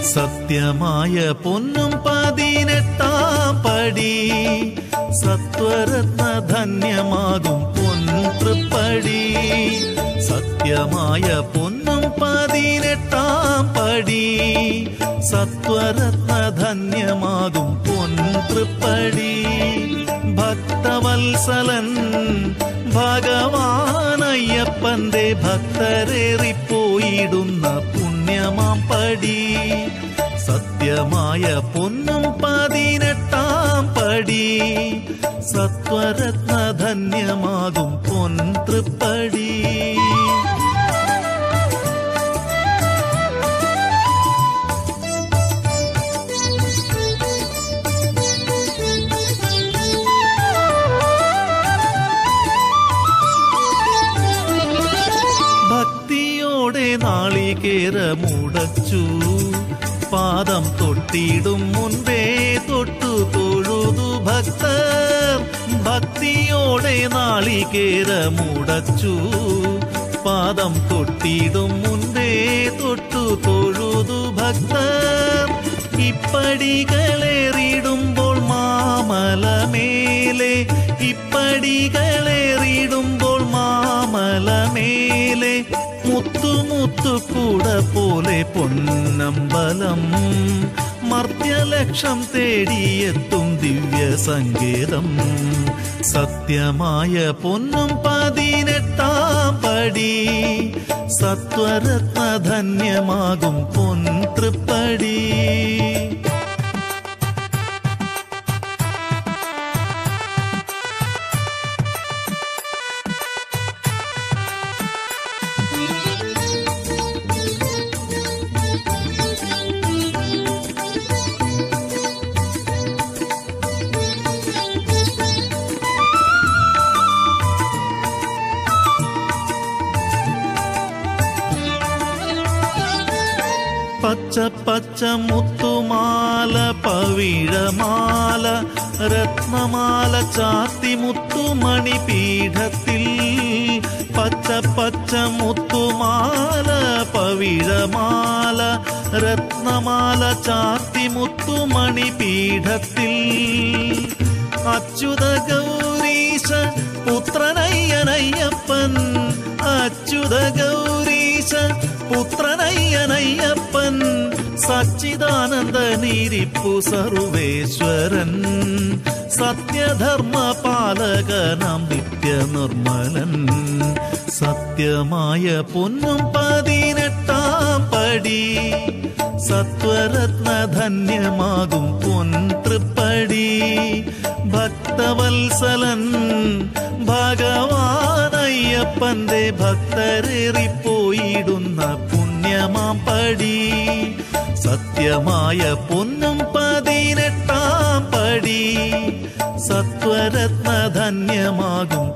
സത്യമായ പൊന്നും പതിനെട്ടാം പടി സത്വരത്ന ധന്യമാകും പൊൻതൃപ്പടി സത്യമായ പൊന്നും പതിനെട്ടാം പടി സത്വരത്ന ധന്യമാകും പൊൻതൃപ്പടി ഭക്തവത്സലൻ ഭഗവാനയ്യപ്പന്റെ ഭക്തരേറിപ്പോയിടുന്ന പുണ്യമാം പടി സത്യമായ പൊന്നും പതിനെട്ടാം പടി സത്വരത്ന ധന്യമാകും പൊൻതൃപ്പടി ഭക്തിയോടെ നാളികേരമുടച്ചു പാദം തൊട്ടിടും മുൻപേ തൊട്ടു തൊഴുതു ഭക്തർ ഭക്തിയോടെ നാളികേരമുടച്ചു പാദം തൊട്ടിടും മുൻപേ തൊട്ടു തൊഴുതു ഭക്തർ ഇപ്പടികളേറിടുമ്പോൾ മാമലമേലെ ഇപ്പടികളേറിടുമ്പോൾ മാമലമേലെ മുത്തു മുത്തു കൂട പോലെ പൊന്നമ്പലം മർത്യലക്ഷം തേടിയെത്തും ദിവ്യ സങ്കേതം സത്യമായ പൊന്നും പതിനെട്ടാം പടി സത്വരത്ന ധന്യമാകും പൊൻതൃപ്പടി പച്ച പച്ച മുത്തുമാല പവിഴമാല രത്നമാല ചാത്തി മുത്തുമണി പീഠത്തിൽ പച്ച പച്ച മുത്തുമാല പവിഴമാല രത്നമാല ചാത്തി മുത്തുമണി പീഠത്തിൽ അച്യുത ഗൗരീശ പുത്രനയ്യനയ്യപ്പൻ അച്യുത ഗൗരീശ പുത്രനയ്യനയ്യപ്പൻ സച്ചിദാനന്ദ നീരിപ്പു സർവേശ്വരൻ സത്യധർമ്മ പാലകനാം നിത്യനിർമ്മലൻ സത്യമായ പൊന്നും പതിനെട്ടാം പടി സത്വരത്ന ധന്യമാകും പൊൻതൃപ്പടി ഭക്തവത്സലൻ ഭഗവാനയ്യപ്പന്റെ ഭക്തരേറിപ്പോയിടുന്ന പുണ്യമാം പടി സത്യമായ പൊന്നും പതിനെട്ടാം പടി സത്വരത്ന ധന്യമാകും